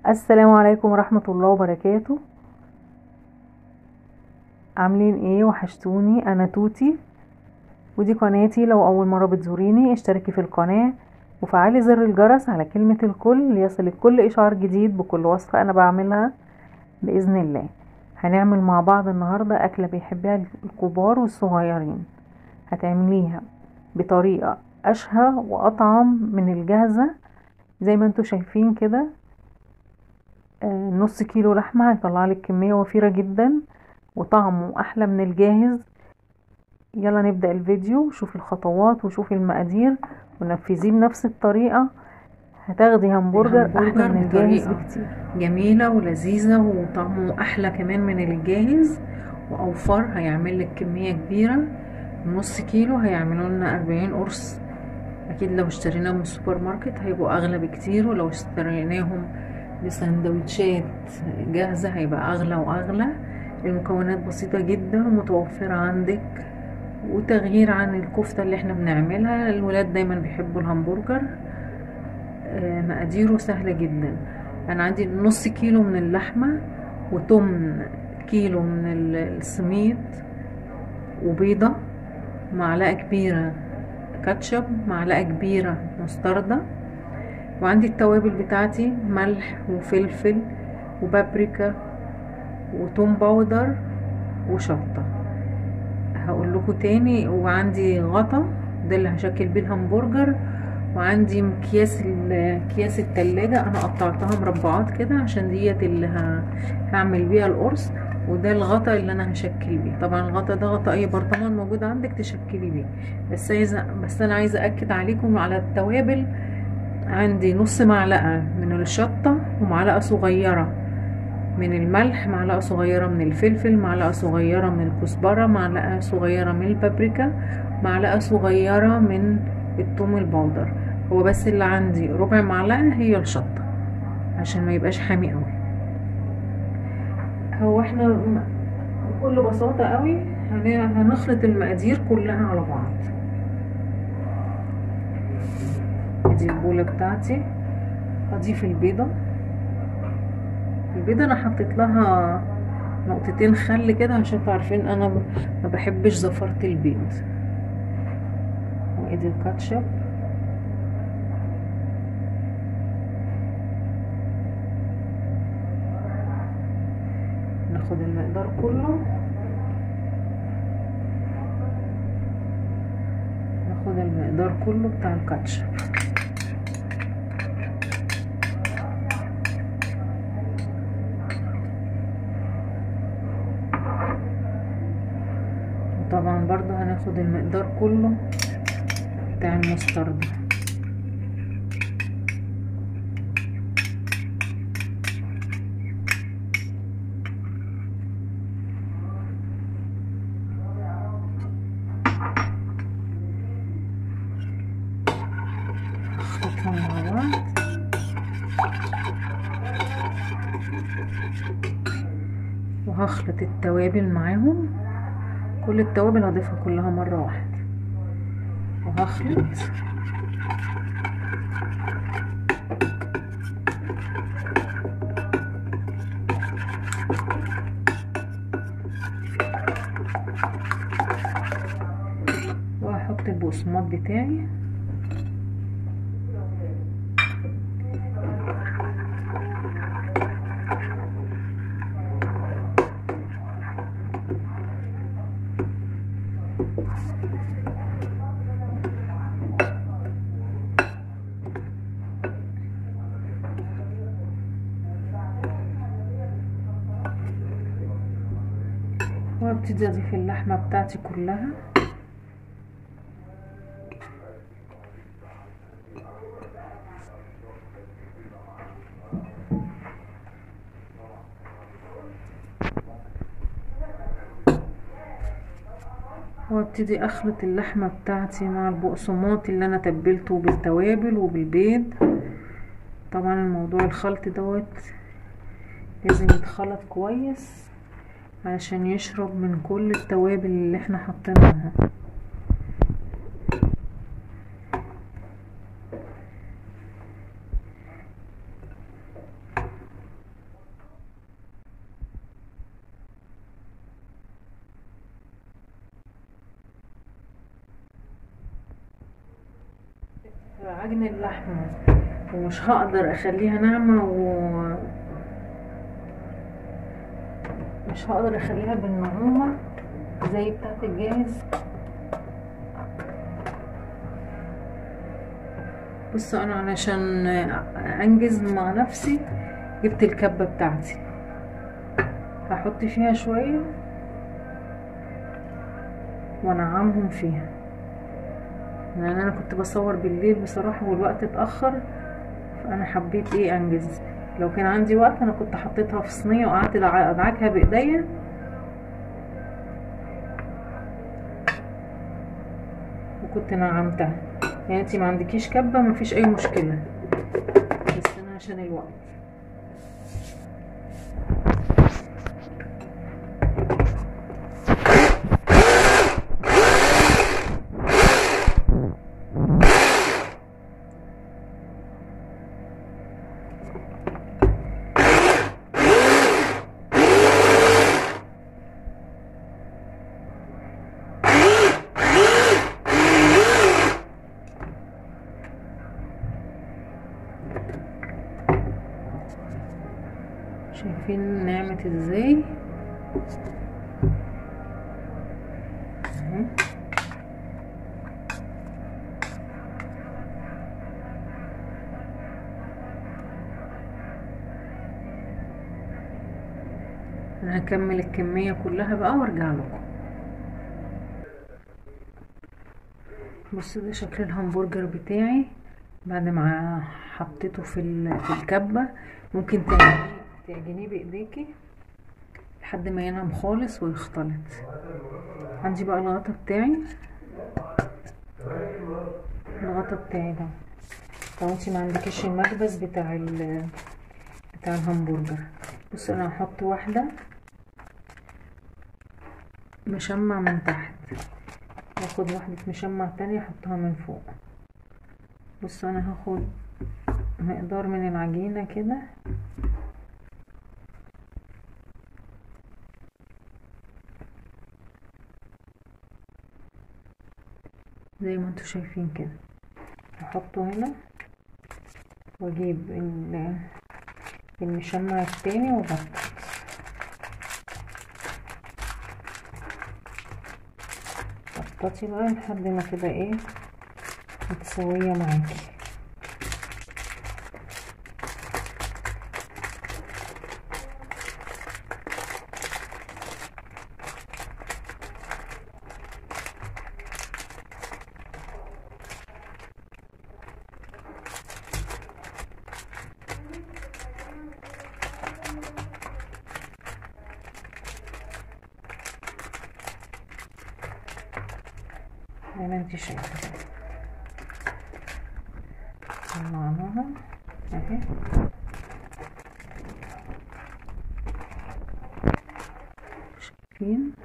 السلام عليكم ورحمة الله وبركاته عاملين ايه وحشتوني انا توتي ودي قناتي لو اول مرة بتزوريني اشتركي في القناة وفعلي زر الجرس على كلمة الكل ليصلك كل اشعار جديد بكل وصفة انا بعملها باذن الله هنعمل مع بعض النهاردة اكلة بيحبها الكبار والصغيرين هتعمليها بطريقة اشهى واطعم من الجاهزة زي ما انتوا شايفين كده آه، نص كيلو لحمة هيطلع لك كمية وفيرة جدا وطعمه احلى من الجاهز يلا نبدأ الفيديو شوفي الخطوات وشوفي المقادير ونفذيه بنفس الطريقة هتاخدي همبرجر احلى همبرجر من الجاهز بطريقة بكتير جميلة ولذيذة وطعمه أحلى كمان من الجاهز وأوفر هيعمل لك كمية كبيرة نص كيلو هيعملوا لنا أربعين قرص أكيد لو اشتريناهم من السوبر ماركت هيبقوا أغلى بكتير ولو اشتريناهم بسندوتشات جاهزة هيبقى أغلى وأغلى المكونات بسيطة جدا متوفرة عندك وتغيير عن الكفتة اللي احنا بنعملها الولاد دايما بيحبوا الهمبرجر آه، مقاديره سهلة جدا انا عندي نص كيلو من اللحمة وتمن كيلو من ال- السميد وبيضة معلقة كبيرة كاتشب معلقة كبيرة مستردة وعندي التوابل بتاعتي ملح وفلفل وبابريكا وتوم باودر وشطة هقول لكم تاني وعندي غطا ده اللي هشكل بيه الهمبرجر وعندي اكياس ال- اكياس التلاجة انا قطعتها مربعات كده عشان ديت اللي ه- هعمل بيها القرص وده الغطا اللي انا هشكل بيه طبعا الغطا ده غطا اي برطمان موجود عندك تشكلي بيه بس عايزه بس انا عايزه اكد عليكم على التوابل عندي نص معلقه من الشطه ومعلقه صغيره من الملح معلقه صغيره من الفلفل معلقه صغيره من الكزبره معلقه صغيره من البابريكا معلقه صغيره من الثوم البودر هو بس اللي عندي ربع معلقه هي الشطه عشان ما يبقاش حامي قوي هو احنا م- بكل بساطه قوي هن- هنخلط المقادير كلها على بعض دي البوله بتاعتي هضيف البيضه البيضه انا حطيت لها نقطتين خل كده عشان تعرفين انا ب- ما بحبش زفرة البيض وادي الكاتشب ناخد المقدار كله ناخد المقدار كله بتاع الكاتشب وطبعا برضو هناخد المقدار كله بتاع المستردة نخلطهم مع بعض وهخلط التوابل معاهم كل التوابل هضيفها كلها مرة واحدة وهخلط وهحط البقسماط بتاعي وابتدي اضيف اللحمة بتاعتي كلها وابتدي اخلط اللحمة بتاعتي مع البقسماط اللي انا تبلته بالتوابل وبالبيض طبعا الموضوع الخلط دوت لازم يتخلط كويس علشان يشرب من كل التوابل اللي احنا حطيناها عجن اللحمة ومش هقدر اخليها ناعمة و مش هقدر اخليها بالنعومة زي بتاعت الجاهز بص انا علشان انجز مع نفسي جبت الكبة بتاعتي هحط فيها شوية وانعمهم فيها يعني انا كنت بصور بالليل بصراحة والوقت اتأخر فانا حبيت ايه انجز لو كان عندي وقت انا كنت حطيتها في صينية وقعدت ادعكها بايديا وكنت نعمتها يعني انتي ما عندكيش كبة مفيش اي مشكلة بس انا عشان الوقت شايفين نعمت ازاي اهي انا هكمل الكمية كلها بقى وارجع لكم بصوا ده شكل الهمبرجر بتاعي بعد ما حطيته في في الكبة ممكن تعمليه تعجنيه بايديكي لحد ما ينعم خالص ويختلط عندي بقى الغطا بتاعي الغطا بتاعي ده لو انتي ما عندكيش المخبز بتاع ال بتاع الهمبرجر بص انا هحط واحده مشمع من تحت واخد واحده مشمع تانية احطها من فوق بص انا هاخد مقدار من العجينه كده زي ما انتوا شايفين كده احطه هنا واجيب المشمع التاني وبطل بططي بقى لحد ما تبقى ايه متساوية معاكي زي ما انت شايفة طلعناها اهي شايفين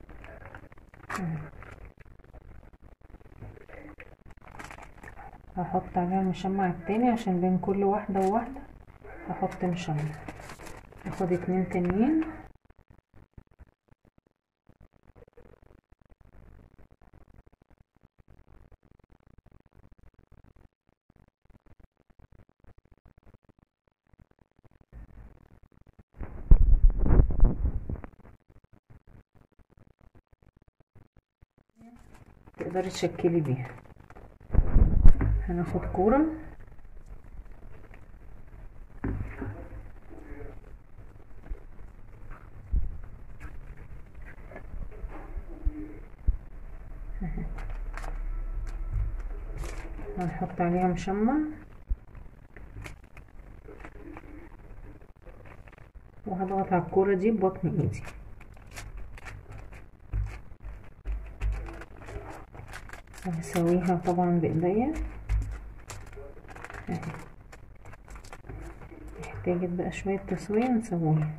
هحط عليها المشمع التاني عشان بين كل واحدة وواحدة هحط مشمع هاخد اتنين تانيين تقدري تشكلي بيها هناخد كورة هنحط عليها مشمع وهضغط على الكورة دي ببطن ايدي وهسويها طبعا بايديا اهي محتاجة بقى شوية تسوية نسويها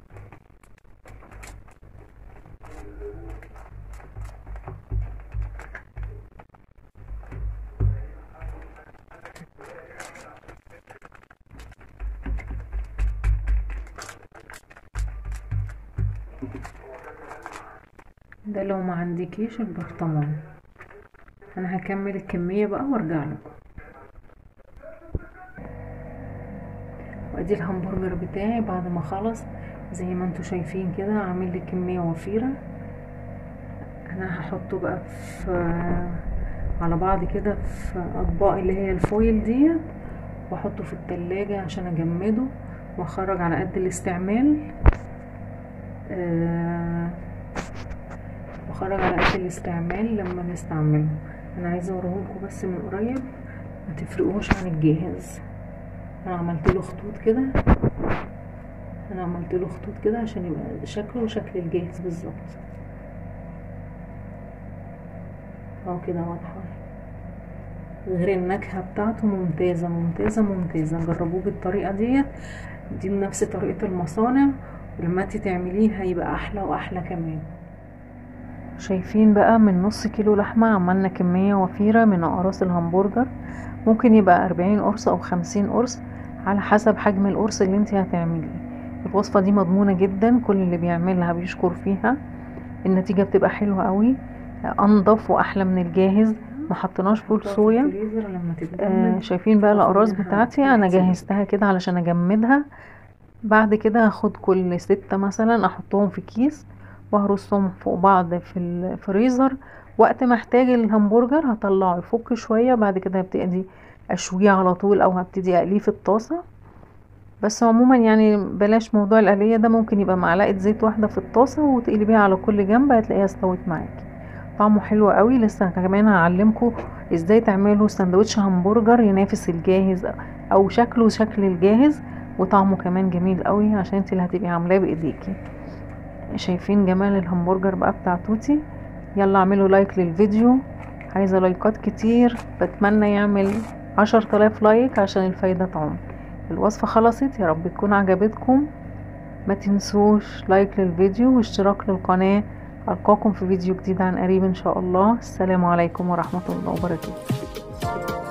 ده لو ما عندكيش البرطمان انا هكمل الكمية بقى وارجع لكم وادي الهمبرجر بتاعي بعد ما خلص زي ما انتوا شايفين كده عامل لي كميه وفيره انا هحطه بقى في على بعض كده في اطباق اللي هي الفويل ديت واحطه في التلاجة عشان اجمده واخرج على قد الاستعمال أه واخرج على قد الاستعمال لما نستعمله انا عايزه اوريهولكوا بس من قريب ما تفرقوش عن الجاهز انا عملت له خطوط كده انا عملت له خطوط كده عشان يبقى شكله شكل الجاهز بالظبط اهو كده واضحه غير النكهه بتاعته ممتازه ممتازه ممتازه جربوه بالطريقه ديت دي نفس طريقه المصانع ولما انت تعمليه هيبقى احلى واحلى كمان شايفين بقى من نص كيلو لحمة عملنا كمية وفيرة من أقراص الهمبرجر ممكن يبقى أربعين قرص أو خمسين قرص على حسب حجم القرص اللي انت هتعمليه الوصفة دي مضمونة جدا كل اللي بيعملها بيشكر فيها النتيجة بتبقى حلوة قوي أنضف وأحلى من الجاهز ما حطيناش فول صويا آه شايفين بقى الأقراص بتاعتي أنا جهزتها كده علشان أجمدها بعد كده هاخد كل ستة مثلا أحطهم في كيس وهرصهم فوق بعض في الفريزر وقت ما احتاج الهمبرجر هطلعه يفك شوية بعد كده هبتدي اشويه على طول او هبتدي اقليه في الطاسة بس عموما يعني بلاش موضوع القلية ده ممكن يبقى معلقة زيت واحدة في الطاسة وتقلبيها على كل جنب هتلاقيها استوت معاكي طعمه حلو قوي لسه كمان هعلمكم ازاي تعملوا سندوتش همبرجر ينافس الجاهز او شكله شكل الجاهز وطعمه كمان جميل قوي عشان انت اللي هتبقي عاملاه بايديكي شايفين جمال الهمبرجر بقى بتاع توتي يلا اعملوا لايك للفيديو عايزة لايكات كتير بتمنى يعمل عشر تلاف لايك عشان الفايدة تعم الوصفة خلصت يا رب تكون عجبتكم ما تنسوش لايك للفيديو واشتراك للقناة ألقاكم في فيديو جديد عن قريب إن شاء الله السلام عليكم ورحمة الله وبركاته